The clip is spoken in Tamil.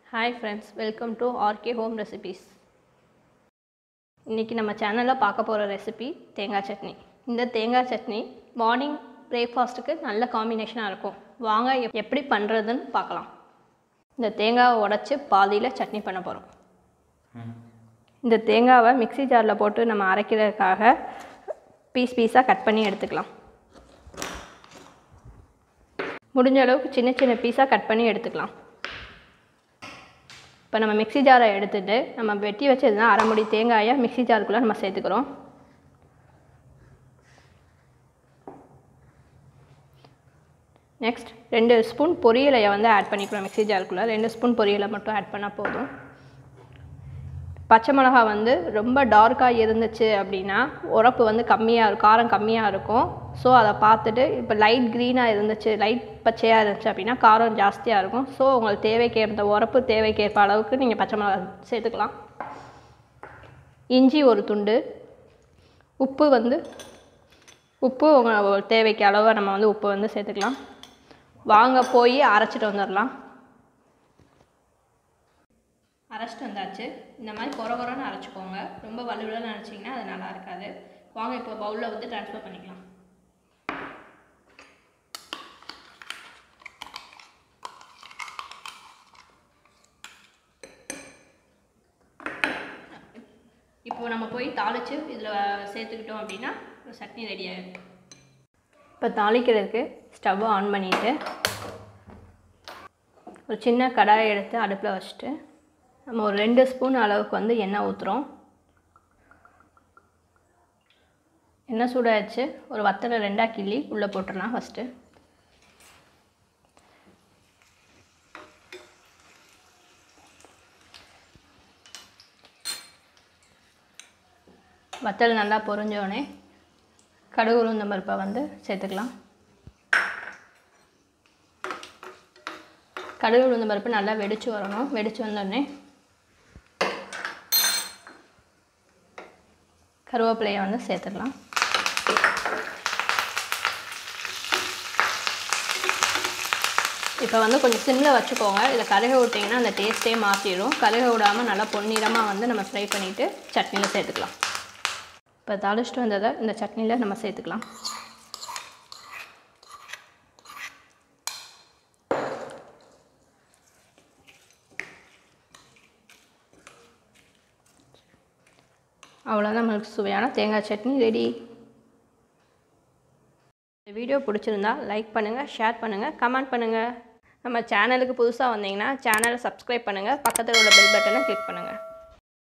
hi friends welcome to RK home recipes இன்றைக்கி நம்ம சேனலில் பார்க்க போகிற ரெசிபி தேங்காய் சட்னி இந்த தேங்காய் சட்னி மார்னிங் பிரேக்ஃபாஸ்ட்டுக்கு நல்ல காம்பினேஷனாக இருக்கும் வாங்க எப்- எப்படி பண்ணுறதுன்னு பார்க்கலாம் இந்த தேங்காவை உடச்சி பாதியில் சட்னி பண்ண போகிறோம் இந்த தேங்காவை மிக்ஸி ஜாரில் போட்டு நம்ம அரைக்கிறதுக்காக பீஸ் பீஸாக கட் பண்ணி எடுத்துக்கலாம் முடிஞ்ச அளவுக்கு சின்ன சின்ன பீஸாக கட் பண்ணி எடுத்துக்கலாம் இப்போ நம்ம மிக்ஸி ஜாரை எடுத்துட்டு நம்ம வெட்டி வச்சதுனா அரை முடி தேங்காயை மிக்ஸி ஜாருக்குள்ளே நம்ம சேர்த்துக்கிறோம் நெக்ஸ்ட் ரெண்டு ஸ்பூன் பொரியலையை வந்து ஆட் பண்ணிக்கிறோம் மிக்ஸி ஜாருக்குள்ளே ரெண்டு ஸ்பூன் பொரியலை மட்டும் ஆட் பண்ணால் போதும் பச்சை மிளகா வந்து ரொம்ப டார்க்காக இருந்துச்சு அப்படின்னா உரப்பு வந்து கம்மியாக இருக்கும் காரம் கம்மியாக இருக்கும் ஸோ அதை பார்த்துட்டு இப்போ லைட் க்ரீனாக இருந்துச்சு லைட் பச்சையாக இருந்துச்சு அப்படின்னா காரம் ஜாஸ்தியாக இருக்கும் ஸோ உங்களுக்கு தேவைக்கேற்ற உரப்பு தேவைக்கேற்ப அளவுக்கு நீங்கள் பச்சை மிளகா சேர்த்துக்கலாம் இஞ்சி ஒரு துண்டு உப்பு வந்து உப்பு உங்கள் தேவைக்கு அளவாக நம்ம வந்து உப்பு வந்து சேர்த்துக்கலாம் வாங்க போய் அரைச்சிட்டு வந்துடலாம் அரைச்சிட்டு வந்தாச்சு இந்த மாதிரி குறை குறைன்னு அரைச்சிக்கோங்க ரொம்ப வலுவிலன்னு அரைச்சிங்கன்னா அது நல்லா இருக்காது வாங்க இப்போ பவுலில் வந்து ட்ரான்ஸ்ஃபர் பண்ணிக்கலாம் இப்போ நம்ம போய் தாளித்து இதில் சேர்த்துக்கிட்டோம் அப்படின்னா ஒரு சட்னி ரெடி ஆகிடும் இப்போ தாளிக்கிறதுக்கு ஸ்டவ்வை ஆன் பண்ணிவிட்டு ஒரு சின்ன கடாயை எடுத்து அடுப்பில் வச்சுட்டு நம்ம ஒரு ரெண்டு ஸ்பூன் அளவுக்கு வந்து எண்ணெய் ஊற்றுறோம் எண்ணெய் சூடாச்சு ஒரு வத்தலை ரெண்டாக கிள்ளி உள்ளே போட்டுடலாம் ஃபஸ்ட்டு வத்தல் நல்லா பொரிஞ்சோடனே கடுகு உளுந்தம் பருப்பை வந்து சேர்த்துக்கலாம் கடுகு உளுந்தம் பருப்பு நல்லா வெடிச்சு வரணும் வெடிச்சு வந்தோடனே கருவேப்பிலையை வந்து சேர்த்துடலாம் இப்போ வந்து கொஞ்சம் சிம்மில் வச்சுக்கோங்க இதில் கருக விட்டிங்கன்னா அந்த டேஸ்ட்டே மாற்றிடும் கருக விடாமல் நல்லா பொன்னிறமாக வந்து நம்ம ஃப்ரை பண்ணிவிட்டு சட்னியில் சேர்த்துக்கலாம் இப்போ தாளிச்சிட்டு வந்ததை இந்த சட்னியில் நம்ம சேர்த்துக்கலாம் அவ்வளோதான் நம்மளுக்கு சுவையான தேங்காய் சட்னி ரெடி இந்த வீடியோ பிடிச்சிருந்தா லைக் பண்ணுங்கள் ஷேர் பண்ணுங்கள் கமெண்ட் பண்ணுங்கள் நம்ம சேனலுக்கு புதுசாக வந்தீங்கன்னா சேனலை சப்ஸ்கிரைப் பண்ணுங்கள் பக்கத்தில் உள்ள பெல் பட்டனை கிளிக் பண்ணுங்கள்